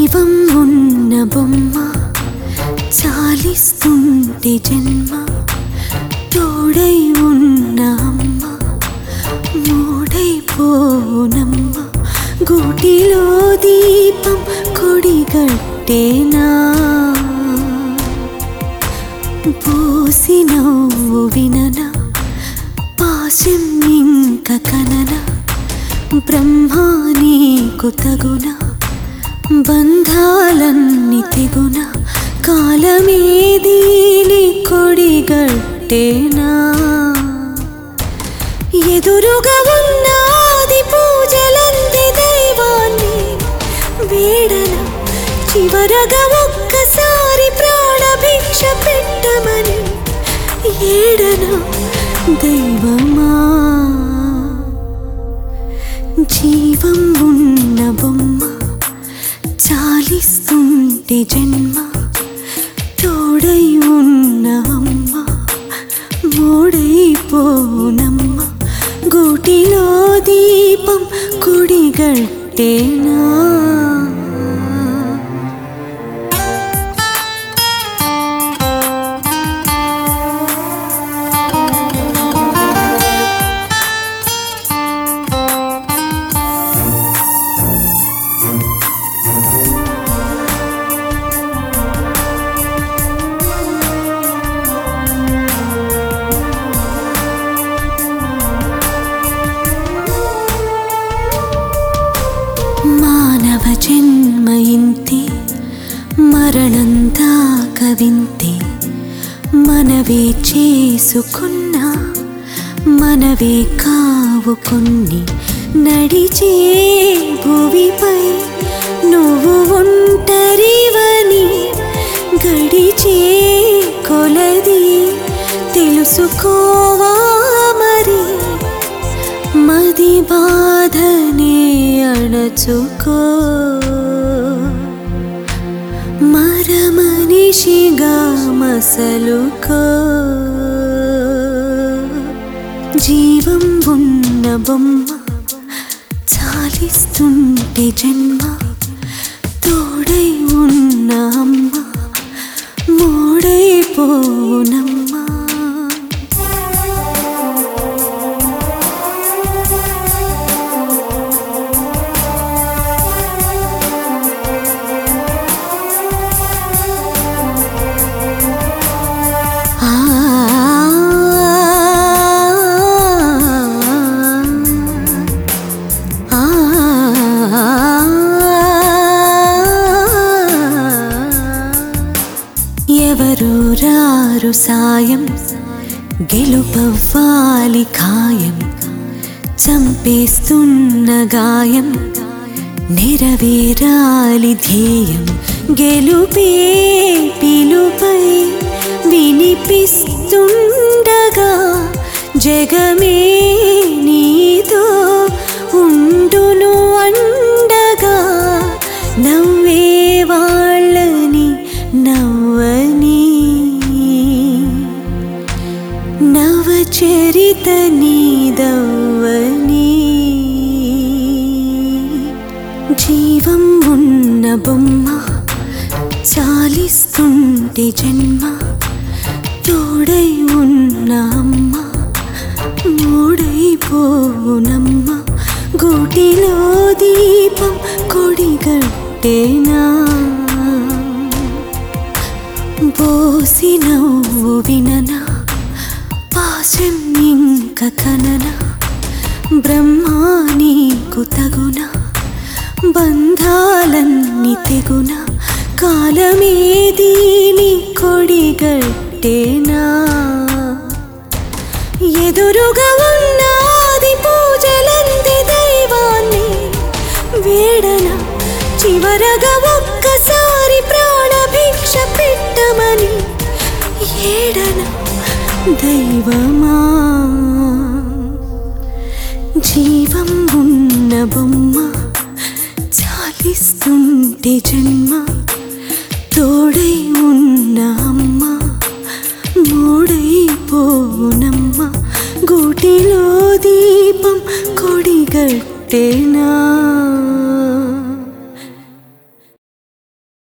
జీవం ఉన్న బొమ్మ చాలిస్తుంటే జన్మ తోడై ఉన్న అమ్మ మూడైపోనమ్మ గూటిలో దీపం కొడిగట్టేనా పోసి నవ్వు విననా పాశం ఇంక కనన బ్రహ్మా నీకు తగున బంధాలన్నీ తెగున కాలమేదీని కొడిగట్టేనా ఎదురుగా ఉన్నది పూజలంది దైవాన్ని వేడన చివరగా ఒక్కసారి ప్రాణభిక్ష పెట్టమని ఏడన దైవమా జీవం ఉన్న బొమ్మ చాలిస్తుంటే జన్మ తోడై ఉన్న అమ్మ మూడైపోనమ్మ గూటిలో దీపం కుడిగట్టేనా మానవ జన్మ ఇంతే మరణంతా కవింతే మనవే చేసుకున్న మనవే కావు కొన్ని నడిచే భువిపై నువ్వు ఒంటరివని గడిచే కొలది తెలుసుకోవా మరి మది బాధనే అణచుకో మరమనిషిగా మసలుకో జీవం ఉన్న బొమ్మ చాలిస్తుంటే జన్మ తోడై ఉన్న అమ్మ మూడైపోనమ్మా ఆ ఆ ఎవరు రారు సాయం గెలుపవ్వాలి ఖాయం చంపేస్తున్న గాయం నెరవేరాలి ధ్యేయం గెలుపే పిలుపై వినిపిస్తుండగా జగమే నీతో ఉండును అండగా నవ్వే వాళ్ళని నవ్వని నవచరిత నీదవ్వని జీవం ఉన్న బొమ్మ చాలిస్తుంటే జన్మ తోడై ఉన్న అమ్మ మూడైపోనమ్మ గూటిలో దీపం కొడిగట్టేనా పోసి నవ్వు విననా పాశం ఇంక కనన బ్రహ్మా నీకు తగున బంధాలన్నీ తెగున కాలమేదీని కొడిగట్టేనా ఎదురుగా ఉన్నది పూజలంది దైవాన్ని వేడన చివరగా ఒక్కసారి ప్రాణభిక్ష పెట్టమని ఏడన దైవమా జీవం ఉన్న బొమ్మ చాలిస్తుంటే జన్మ తోడై ఉన్న అమ్మ మూడైపోనమ్మ గూటిలో దీపం కొడిగట్టేనా